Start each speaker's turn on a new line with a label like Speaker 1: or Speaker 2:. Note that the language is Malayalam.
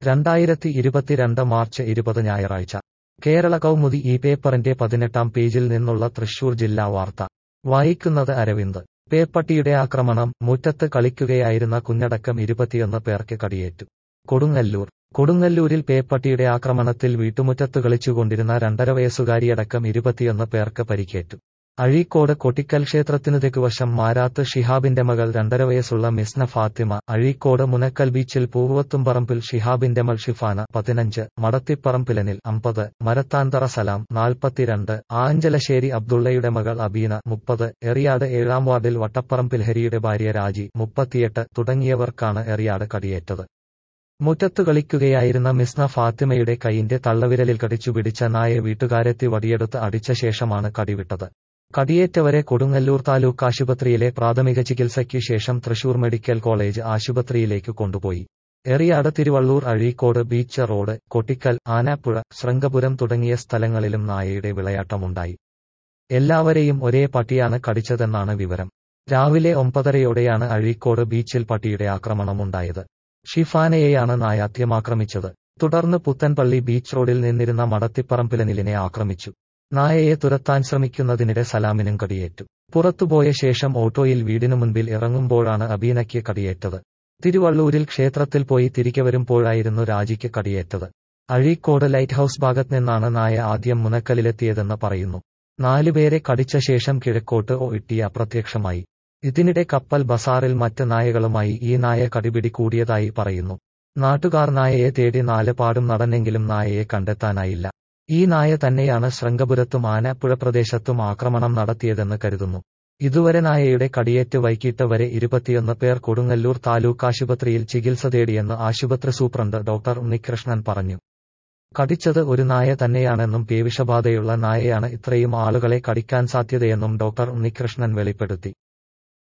Speaker 1: രണ്ടായിരത്തി ഇരുപത്തിരണ്ട് മാർച്ച് ഇരുപത് ഞായറാഴ്ച കേരള കൗമുദി ഈ പേപ്പറിന്റെ പതിനെട്ടാം പേജിൽ നിന്നുള്ള തൃശൂർ ജില്ലാ വാർത്ത വായിക്കുന്നത് അരവിന്ദ് പേപ്പട്ടിയുടെ ആക്രമണം മുറ്റത്ത് കളിക്കുകയായിരുന്ന കുഞ്ഞടക്കം ഇരുപത്തിയൊന്ന് പേർക്ക് കടിയേറ്റു കൊടുങ്ങല്ലൂർ കൊടുങ്ങല്ലൂരിൽ പേപ്പട്ടിയുടെ ആക്രമണത്തിൽ വീട്ടുമുറ്റത്ത് കളിച്ചുകൊണ്ടിരുന്ന രണ്ടര വയസ്സുകാരിയടക്കം ഇരുപത്തിയൊന്ന് പേർക്ക് പരിക്കേറ്റു അഴീക്കോട് കൊട്ടിക്കൽ ക്ഷേത്രത്തിനു തെക്കുവശം മാരാത്ത് ഷിഹാബിന്റെ മകൾ രണ്ടര വയസ്സുള്ള മിസ്ന ഫാത്തിമ അഴീക്കോട് മുനക്കൽ ബീച്ചിൽ പൂവത്തുംപറമ്പിൽ ഷിഹാബിന്റെ മൾ ഷിഫാന പതിനഞ്ച് മടത്തിപ്പറമ്പിലനിൽ അമ്പത് മരത്താന്തറ സലാം നാൽപ്പത്തിരണ്ട് ആഞ്ചലശ്ശേരി അബ്ദുള്ളയുടെ മകൾ അബീന മുപ്പത് എറിയാട് ഏഴാം വാർഡിൽ വട്ടപ്പറമ്പിൽ ഹരിയുടെ ഭാര്യ രാജി മുപ്പത്തിയെട്ട് തുടങ്ങിയവർക്കാണ് എറിയാട് കടിയേറ്റത് മുറ്റത്തു കളിക്കുകയായിരുന്ന മിസ്ന ഫാത്തിമയുടെ കൈയിന്റെ തള്ളവിരലിൽ കടിച്ചുപിടിച്ച നായ വീട്ടുകാരെത്തി വടിയെടുത്ത് അടിച്ച ശേഷമാണ് കടിവിട്ടത് കടിയേറ്റവരെ കൊടുങ്ങല്ലൂർ താലൂക്ക് ആശുപത്രിയിലെ പ്രാഥമിക ചികിത്സയ്ക്ക് ശേഷം തൃശൂർ മെഡിക്കൽ കോളേജ് ആശുപത്രിയിലേക്ക് കൊണ്ടുപോയി എറിയാട് തിരുവള്ളൂർ അഴീക്കോട് ബീച്ച് റോഡ് കൊട്ടിക്കൽ ആനാപ്പുഴ ശൃംഗപുരം തുടങ്ങിയ സ്ഥലങ്ങളിലും നായയുടെ വിളയാട്ടമുണ്ടായി എല്ലാവരെയും ഒരേ പട്ടിയാണ് കടിച്ചതെന്നാണ് വിവരം രാവിലെ ഒമ്പതരയോടെയാണ് അഴീക്കോട് ബീച്ചിൽ പട്ടിയുടെ ആക്രമണമുണ്ടായത് ഷിഫാനയെയാണ് നായ ആക്രമിച്ചത് തുടർന്ന് പുത്തൻപള്ളി ബീച്ച് റോഡിൽ നിന്നിരുന്ന മടത്തിപ്പറമ്പിലനിലിനെ ആക്രമിച്ചു നായയെ തുരത്താൻ ശ്രമിക്കുന്നതിനിടെ സലാമിനും കടിയേറ്റു പുറത്തുപോയ ശേഷം ഓട്ടോയിൽ വീടിനു മുൻപിൽ ഇറങ്ങുമ്പോഴാണ് അബീനയ്ക്ക് കടിയേറ്റത് തിരുവള്ളൂരിൽ ക്ഷേത്രത്തിൽ പോയി തിരികെ വരുമ്പോഴായിരുന്നു രാജിക്ക് കടിയേറ്റത് അഴീക്കോട് ലൈറ്റ് ഹൌസ് ഭാഗത്ത് നിന്നാണ് നായ ആദ്യം മുനക്കലിലെത്തിയതെന്ന് പറയുന്നു നാലുപേരെ കടിച്ച ശേഷം കിഴക്കോട്ട് ഓ ഇട്ടി അപ്രത്യക്ഷമായി ഇതിനിടെ കപ്പൽ ബസാറിൽ മറ്റ് നായകളുമായി ഈ നായ കടിപിടി കൂടിയതായി പറയുന്നു നാട്ടുകാർ നായയെ തേടി നാല് പാടും നടന്നെങ്കിലും നായയെ കണ്ടെത്താനായില്ല ഈ നായ തന്നെയാണ് ശൃംഗപുരത്തും ആനാപ്പുഴ പ്രദേശത്തും ആക്രമണം നടത്തിയതെന്ന് കരുതുന്നു ഇതുവരെ നായയുടെ കടിയേറ്റ് വൈകിട്ട് വരെ ഇരുപത്തിയൊന്ന് പേർ കൊടുങ്ങല്ലൂർ താലൂക്ക് ആശുപത്രിയിൽ ചികിത്സ തേടിയെന്ന് ആശുപത്രി സൂപ്രണ്ട് ഡോക്ടർ ഉണ്ണികൃഷ്ണൻ പറഞ്ഞു കടിച്ചത് ഒരു നായ തന്നെയാണെന്നും പേവിഷബാധയുള്ള നായയാണ് ഇത്രയും ആളുകളെ കടിക്കാൻ സാധ്യതയെന്നും ഡോക്ടർ ഉണ്ണികൃഷ്ണൻ വെളിപ്പെടുത്തി